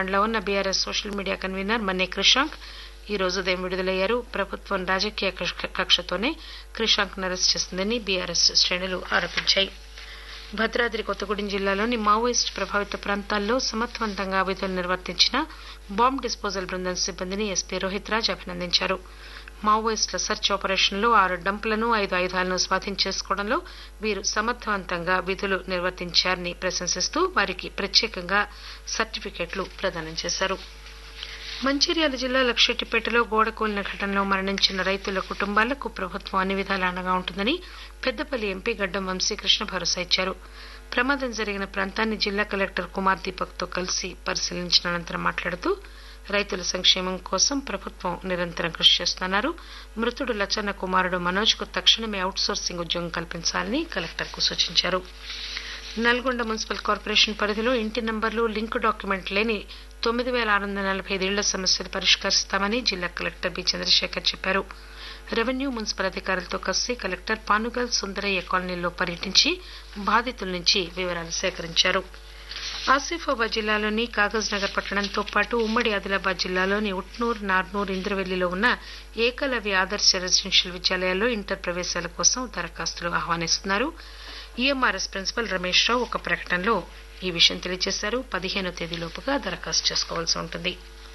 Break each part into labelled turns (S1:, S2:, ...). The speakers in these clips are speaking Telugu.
S1: రిమాండ్లో ఉన్న BRS social media convener Manne Krishank ఈ రోజు ఉదయం విడుదలయ్యారు ప్రభుత్వం రాజకీయ కక్ష- కక్షతోనే క్రిషాంక్ అరెస్ట్ చేసిందని బీఆర్ఎస్ శ్రేణులు ఆరోపించాయి భద్రాద్రి కొత్తగూడెం జిల్లాలోని మావోయిస్ట్ ప్రభావిత ప్రాంతాల్లో సమర్థవంతంగా విధులు నిర్వర్తించిన బాంబ్ డిస్పోజల్ బృందం సిబ్బందిని ఎస్పీ రోహిత్ రాజ్ అభినందించారు మావోయిస్టుల సెర్చ్ ఆపరేషన్లో ఆరు డంపులను ఐదు ఆయుధాలను స్వాధీనం చేసుకోవడంలో వీరు సమర్థవంతంగా విధులు నిర్వర్తించారని ప్రశంసిస్తూ వారికి ప్రత్యేకంగా సర్టిఫికెట్లు ప్రదానం చేశారు మంచిర్యాల జిల్లా లక్షెట్టిపేటలో గోడ కూలిన ఘటనలో మరణించిన రైతుల కుటుంబాలకు ప్రభుత్వం అన్ని విధాలా అండగా ఉంటుందని పెద్దపల్లి ఎంపీ గడ్డం వంశీకృష్ణ భరోసా ఇచ్చారు ప్రమాదం జరిగిన ప్రాంతాన్ని జిల్లా కలెక్టర్ కుమార్ దీపక్ తో కలిసి పరిశీలించిన అనంతరం మాట్లాడుతూ రైతుల సంక్షేమం కోసం ప్రభుత్వం నిరంతరం కృషి చేస్తున్నారు మృతుడు లచ్చన్న కుమారుడు మనోజ్ కు తక్షణమే అవుట్ సోర్సింగ్ ఉద్యోగం కల్పించాలని కలెక్టర్ కు సూచించారు నల్గొండ మున్సిపల్ కార్పొరేషన్ పరిధిలో ఇంటి నంబర్లు లింక్ డాక్యుమెంట్ లేని తొమ్మిది వేల ఆరు వందల నలభై ఐదు ఇళ్ల సమస్యలు పరిష్కరిస్తామని జిల్లా కలెక్టర్ బి చంద్రశేఖర్ చెప్పారు రెవెన్యూ మున్సిపల్ అధికారులతో కలిసి కలెక్టర్ పానుగల్ సుందరయ్య కాలనీలో పర్యటించి బాధితుల నుంచి వివరాలు సేకరించారు ఆసిఫాబాద్ జిల్లాలోని కాగజ్ నగర్ పట్టణంతో పాటు ఉమ్మడి ఆదిలాబాద్ జిల్లాలోని ఉట్నూర్ నార్నూర్ ఇంద్రవెల్లిలో ఉన్న ఏకలవ్య ఆదర్శ రెసిడెన్షియల్ విద్యాలయాల్లో ఇంటర్ ప్రవేశాల కోసం దరఖాస్తులు ఆహ్వానిస్తున్నారు ఈఎంఆర్ఎస్ ప్రిన్సిపల్ రమేష్ రావు ఒక ప్రకటనలో ఈ విషయం తెలియజేశారు పదిహేనో తేదీలోపుగా దరఖాస్తు చేసుకోవాల్సి ఉంటుంది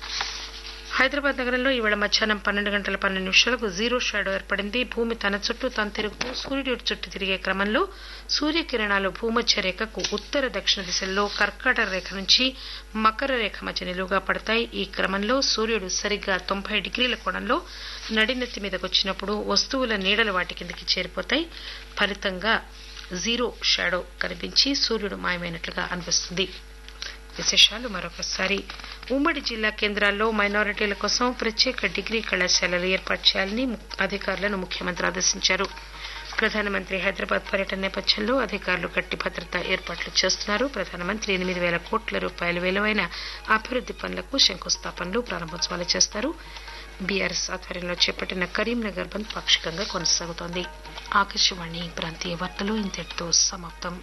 S1: హైదరాబాద్ నగరంలో ఇవాళ మధ్యాహ్నం పన్నెండు గంటల పన్నెండు నిమిషాలకు జీరో షాడో ఏర్పడింది భూమి తన చుట్టూ తాను తిరుగుతూ సూర్యుడి చుట్టూ తిరిగే క్రమంలో సూర్యకిరణాలు భూమధ్య రేఖకు ఉత్తర దక్షిణ దిశల్లో కర్కాటక రేఖ నుంచి మకర రేఖ మధ్య నిలువుగా పడతాయి ఈ క్రమంలో సూర్యుడు సరిగ్గా తొంభై డిగ్రీల కోణంలో నడినెత్తి మీదకు వచ్చినప్పుడు వస్తువుల నీడలు వాటి కిందకి చేరిపోతాయి ఫలితంగా జీరో షాడో కనిపించి సూర్యుడు మాయమైనట్లుగా అనిపిస్తుంది విశేషాలు మరొకసారి ఉమ్మడి జిల్లా కేంద్రాల్లో మైనారిటీల కోసం ప్రత్యేక డిగ్రీ కళాశాలలు ఏర్పాటు చేయాలని ము- అధికారులను ముఖ్యమంత్రి ఆదేశించారు ప్రధానమంత్రి హైదరాబాద్ పర్యటన నేపథ్యంలో అధికారులు గట్టి భద్రతా ఏర్పాట్లు చేస్తున్నారు ప్రధానమంత్రి ఎనిమిది వేల కోట్ల రూపాయల విలువైన అభివృద్ది పనులకు శంకుస్థాపనలు ప్రారంభోత్సవాలు చేస్తారు బీఆర్ఎస్ ఆధ్వర్యంలో చేపట్టిన కరీంనగర్ బంద్ పాక్షికంగా కొనసాగుతోంది ఆకాశవాణి ప్రాంతీయ వార్తలు ఇంతటితో సమాప్తం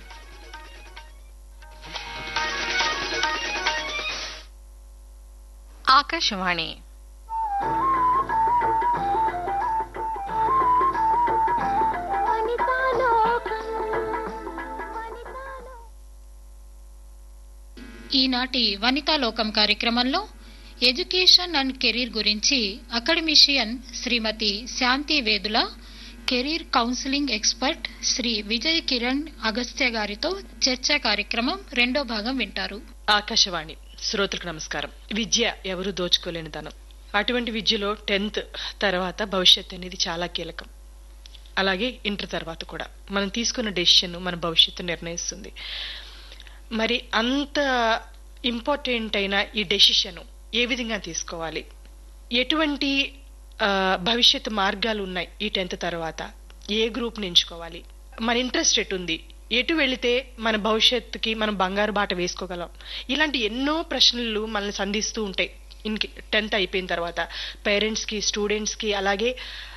S2: ఆకాశవాణి ఈనాటి వనితాలోకం కార్యక్రమంలో ఎడ్యుకేషన్ అండ్ కెరీర్ గురించి academician Shrimati Shanti Vedula career counselling expert Shri Vijay Kiran Agastya గారితో చర్చా కార్యక్రమం రెండో భాగం వింటారు
S3: ఆకాశవాణి శ్రోతలకు నమస్కారం విద్య ఎవరు దోచుకోలేని ధనం అటువంటి విద్యలో టెన్త్ తర్వాత భవిష్యత్ అనేది చాలా కీలకం అలాగే ఇంటర్ తర్వాత కూడా మనం తీసుకున్న డెసిషన్ మన భవిష్యత్తు నిర్ణయిస్తుంది మరి అంత ఇంపార్టెంట్ అయిన ఈ డెసిషన్ ఏ విధంగా తీసుకోవాలి ఎటువంటి ఆ, భవిష్యత్తు మార్గాలు ఉన్నాయి ఈ టెన్త్ తర్వాత ఏ గ్రూప్ ఎంచుకోవాలి మన ఇంట్రెస్ట్ ఎటుంది ఎటు వెళితే మన భవిష్యత్తుకి మనం బంగారు బాట వేసుకోగలం ఇలాంటి ఎన్నో ప్రశ్నలు మనల్ని సంధిస్తూ ఉంటాయి ఇన్ టెన్త్ అయిపోయిన తర్వాత పేరెంట్స్కి స్టూడెంట్స్కి అలాగే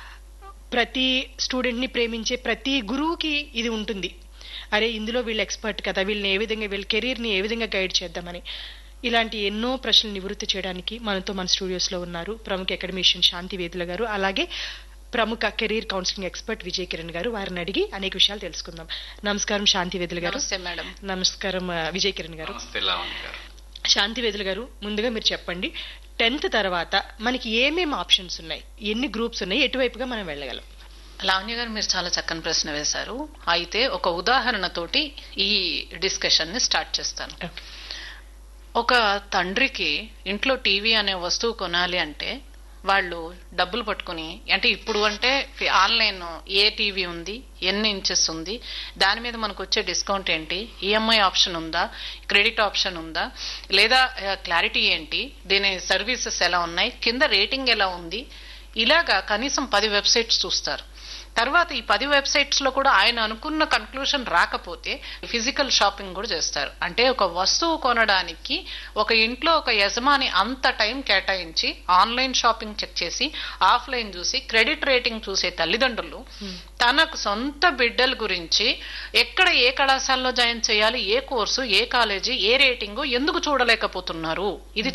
S3: ప్రతి స్టూడెంట్ని ప్రేమించే ప్రతి గురువుకి ఇది ఉంటుంది అరే ఇందులో వీళ్ళు ఎక్స్పర్ట్ కదా వీళ్ళని ఏ విధంగా వీళ్ళ కెరీర్ని ఏ విధంగా గైడ్ చేద్దామని ఇలాంటి ఎన్నో ప్రశ్నలు నివృత్తి చేయడానికి మనతో మన స్టూడియోస్లో ఉన్నారు ప్రముఖ అకాడమిషియన్ శాంతి వేదుల గారు అలాగే ప్రముఖ career counselling expert Vijay Kiran గారు వారిని అడిగి అనేక విషయాలు తెలుసుకుందాం నమస్కారం శాంతి వేదుల గారు
S2: నమస్తే మేడం
S3: నమస్కారం ఆ, విజయ్ కిరణ్ గారు
S4: నమస్తే లావణ్య గారు
S3: శాంతి వేదుల గారు ముందుగా మీరు చెప్పండి టెన్త్ తర్వాత మనకి ఏమేమి ఆప్షన్స్ ఉన్నాయి ఎన్ని గ్రూప్స్ ఉన్నాయి ఎటువైపుగా మనం వెళ్ళగలం
S2: లావణ్య గారు మీరు చాలా చక్కని ప్రశ్న వేశారు అయితే ఒక ఉదాహరణతోటి ఈ డిస్కషన్ ని స్టార్ట్ చేస్తాను
S3: Okay.
S2: ఒక తండ్రికి ఇంట్లో టీవీ అనే వస్తువు కొనాలి అంటే వాళ్ళు డబ్బులు పట్టుకుని అంటే ఇప్పుడు అంటే ఆన్లైన్ ఏ టీవీ ఉంది ఎన్ని ఇంచెస్ ఉంది దాని మీద మనకు వచ్చే డిస్కౌంట్ ఏంటి ఈఎంఐ ఆప్షన్ ఉందా క్రెడిట్ ఆప్షన్ ఉందా లేదా క్లారిటీ ఏంటి దీని సర్వీసెస్ ఎలా ఉన్నాయి కింద రేటింగ్ ఎలా ఉంది ఇలాగా కనీసం పది వెబ్సైట్స్ చూస్తారు తర్వాత ఈ పది వెబ్సైట్స్ లో కూడా ఆయన అనుకున్న కన్క్లూషన్ రాకపోతే ఫిజికల్ షాపింగ్ కూడా చేస్తారు అంటే ఒక వస్తువు కొనడానికి ఒక ఇంట్లో ఒక యజమాని అంత టైం కేటాయించి ఆన్లైన్ షాపింగ్ చెక్ చేసి ఆఫ్లైన్ చూసి క్రెడిట్ రేటింగ్ చూసే తల్లిదండ్రులు తనకు సొంత బిడ్డల గురించి ఎక్కడ ఏ కళాశాలలో జాయిన్ చేయాలి ఏ కోర్సు ఏ కాలేజీ ఏ రేటింగు ఎందుకు చూడలేకపోతున్నారు ఇది